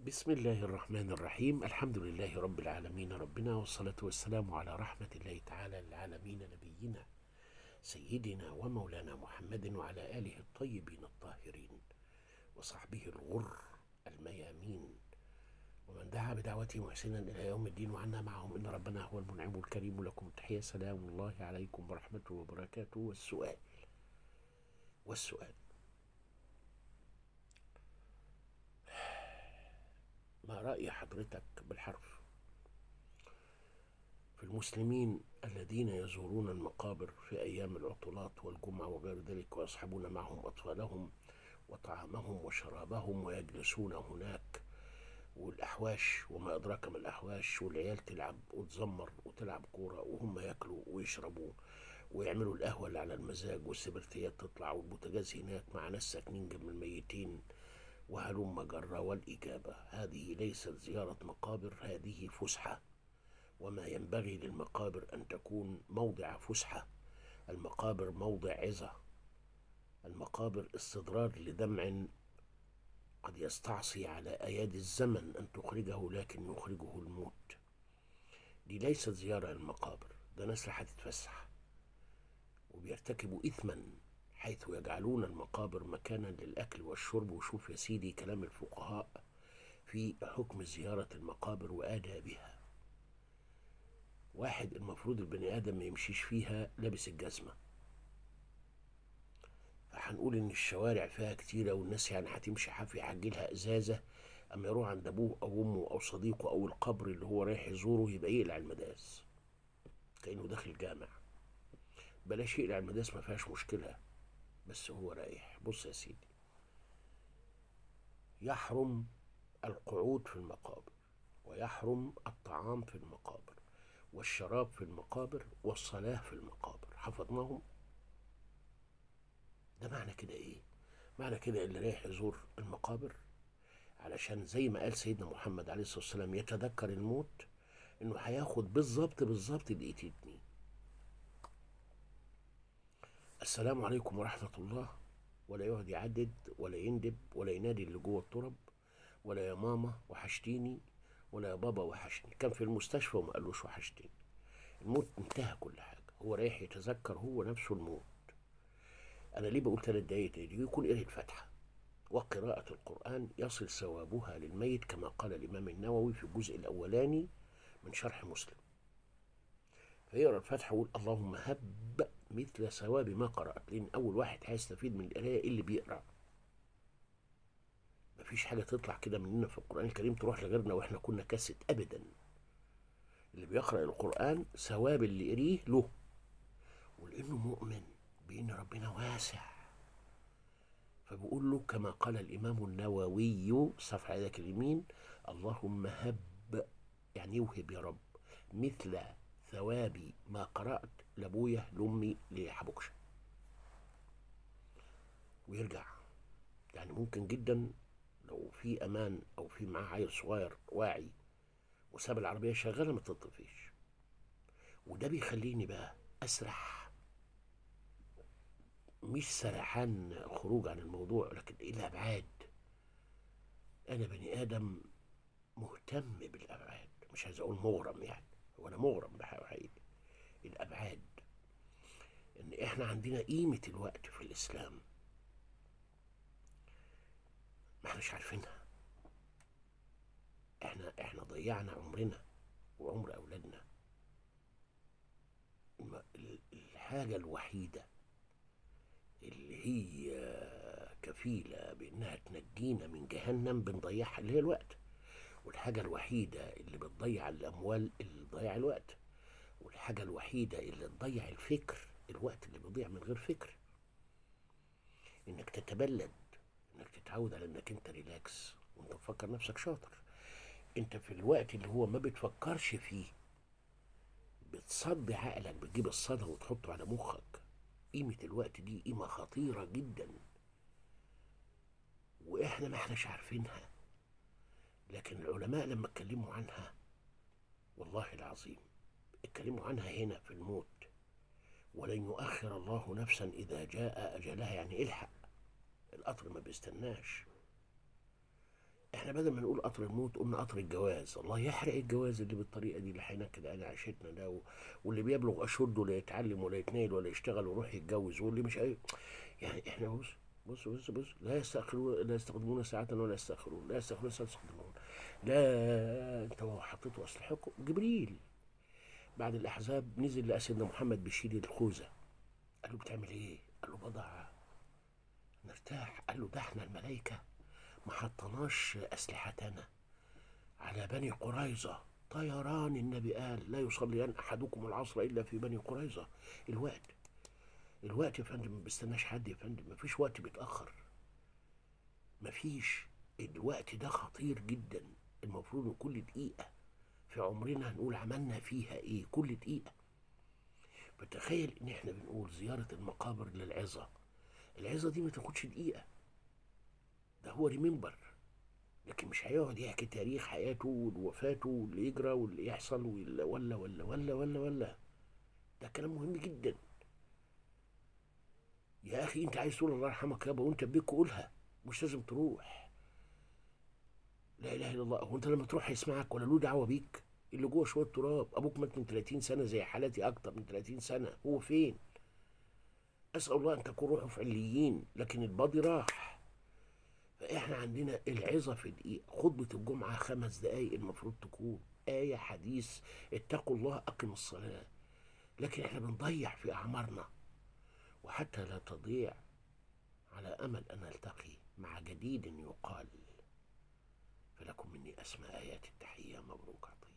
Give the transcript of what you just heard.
بسم الله الرحمن الرحيم الحمد لله رب العالمين ربنا والصلاة والسلام على رحمة الله تعالى للعالمين نبينا سيدنا ومولانا محمد وعلى آله الطيبين الطاهرين وصحبه الغر الميامين ومن دعا بدعوته محسنا إلى يوم الدين وعنا معهم إن ربنا هو المنعم الكريم لكم تحية سلام الله عليكم ورحمته وبركاته والسؤال والسؤال ما رأي حضرتك بالحرف في المسلمين الذين يزورون المقابر في أيام العطلات والجمعة وغير ذلك ويصحبون معهم أطفالهم وطعامهم وشرابهم ويجلسون هناك والأحواش وما أدراك ما الأحواش والعيال تلعب وتزمر وتلعب كورة وهم ياكلوا ويشربوا ويعملوا القهوة اللي على المزاج والسبرتيات تطلع والبوتاجاز هناك مع ناس ساكنين جنب الميتين وهلم جرى والإجابة هذه ليست زيارة مقابر هذه فسحة وما ينبغي للمقابر أن تكون موضع فسحة المقابر موضع عظة المقابر استدرار لدمع قد يستعصي على أيادي الزمن أن تخرجه لكن يخرجه الموت دي ليست زيارة للمقابر ده ناس راح تتفسح وبيرتكبوا إثما حيث يجعلون المقابر مكانا للأكل والشرب وشوف يا سيدي كلام الفقهاء في حكم زيارة المقابر وآدابها واحد المفروض البني آدم ما يمشيش فيها لابس الجزمة فهنقول إن الشوارع فيها كتيرة والناس يعني هتمشي حافي هتجيلها إزازة أما يروح عند أبوه أو أمه أو صديقه أو القبر اللي هو رايح يزوره يبقى يقلع المداس كأنه داخل جامع بلاش يقلع المداس ما فيهاش مشكلة بس هو رايح بص يا سيدي يحرم القعود في المقابر ويحرم الطعام في المقابر والشراب في المقابر والصلاة في المقابر حفظناهم ده معنى كده ايه معنى كده اللي رايح يزور المقابر علشان زي ما قال سيدنا محمد عليه الصلاة والسلام يتذكر الموت انه هياخد بالظبط بالظبط دقيقتين اتنين السلام عليكم ورحمة الله ولا يقعد يعدد ولا يندب ولا ينادي اللي جوه الترب ولا يا ماما وحشتيني ولا يا بابا وحشتني كان في المستشفى وما قالوش وحشتني الموت انتهى كل حاجة هو رايح يتذكر هو نفسه الموت أنا ليه بقول ثلاث دقايق دي يكون قرأ الفاتحة وقراءة القرآن يصل ثوابها للميت كما قال الإمام النووي في الجزء الأولاني من شرح مسلم فيقرأ الفاتحة ويقول اللهم هب مثل ثواب ما قرأت لأن أول واحد هيستفيد من القراية اللي بيقرأ مفيش حاجة تطلع كده مننا في القرآن الكريم تروح لغيرنا وإحنا كنا كاسة أبدا اللي بيقرأ القرآن ثواب اللي قريه له ولأنه مؤمن بأن ربنا واسع فبقول له كما قال الإمام النووي صفحة يدك اليمين اللهم هب يعني يوهب يا رب مثل ثوابي ما قرأت لأبويا لأمي لحبوكشة ويرجع يعني ممكن جدا لو في أمان أو في معاه عيل صغير واعي وساب العربية شغالة ما تطفيش وده بيخليني بقى أسرح مش سرحان خروج عن الموضوع لكن إيه الأبعاد أنا بني آدم مهتم بالأبعاد مش عايز أقول مغرم يعني وأنا مغرم بحقيقي الأبعاد إن إحنا عندنا قيمة الوقت في الإسلام ما احناش عارفينها احنا احنا ضيعنا عمرنا وعمر أولادنا الحاجة الوحيدة اللي هي كفيلة بإنها تنجينا من جهنم بنضيعها اللي هي الوقت والحاجة الوحيدة اللي بتضيع الأموال اللي تضيع الوقت والحاجة الوحيدة اللي تضيع الفكر الوقت اللي بيضيع من غير فكر إنك تتبلد إنك تتعود على إنك أنت ريلاكس وأنت مفكر نفسك شاطر أنت في الوقت اللي هو ما بتفكرش فيه بتصدي عقلك بتجيب الصدى وتحطه على مخك قيمة الوقت دي قيمة خطيرة جدا وإحنا ما إحناش عارفينها لكن العلماء لما اتكلموا عنها والله العظيم اتكلموا عنها هنا في الموت ولن يؤخر الله نفسا إذا جاء أجلها يعني الحق القطر ما بيستناش احنا بدل ما نقول قطر الموت قلنا قطر الجواز الله يحرق الجواز اللي بالطريقه دي اللي هينكد على عيشتنا ده و- واللي بيبلغ اشده لا يتعلم ولا يتنقل ولا يشتغل ويروح يتجوز واللي مش أي... يعني احنا بص بص بص بص لا يستأخرون لا يستخدمون ساعة ولا يستأخرون لا يستأخرون ساعة يستخدمون لا انت حطيتوا اسلحتكم جبريل بعد الاحزاب نزل لقى سيدنا محمد بيشيل الخوذه قال له بتعمل ايه؟ قال له بضع نرتاح قال له ده احنا الملائكه ما حطناش اسلحتنا على بني قريظه طيران النبي قال لا يصلين احدكم العصر الا في بني قريظه الوقت الوقت يا فندم ما بيستناش حد يا فندم ما فيش وقت بيتاخر ما فيش الوقت ده خطير جدا المفروض ان كل دقيقه في عمرنا هنقول عملنا فيها ايه كل دقيقه فتخيل ان احنا بنقول زياره المقابر للعظه العظه دي ما تاخدش دقيقه ده هو ريمبر لكن مش هيقعد يحكي تاريخ حياته ووفاته واللي يجرى واللي يحصل ولا ولا ولا ولا ولا ولا ده كلام مهم جدا يا اخي انت عايز تقول الله يرحمك يابا وانت بيك قولها مش لازم تروح لا اله الا الله هو انت لما تروح هيسمعك ولا له دعوه بيك اللي جوه شويه تراب ابوك مات من 30 سنه زي حالتي اكتر من 30 سنه هو فين اسال الله ان تكون روحه في عليين لكن الباضي راح فاحنا عندنا العظه في دقيقه خطبه الجمعه خمس دقائق المفروض تكون ايه حديث اتقوا الله اقم الصلاه لكن احنا بنضيع في اعمارنا وحتى لا تضيع على امل ان نلتقي مع جديد يقال فلكم مني اسمى ايات التحيه مبروك عطيه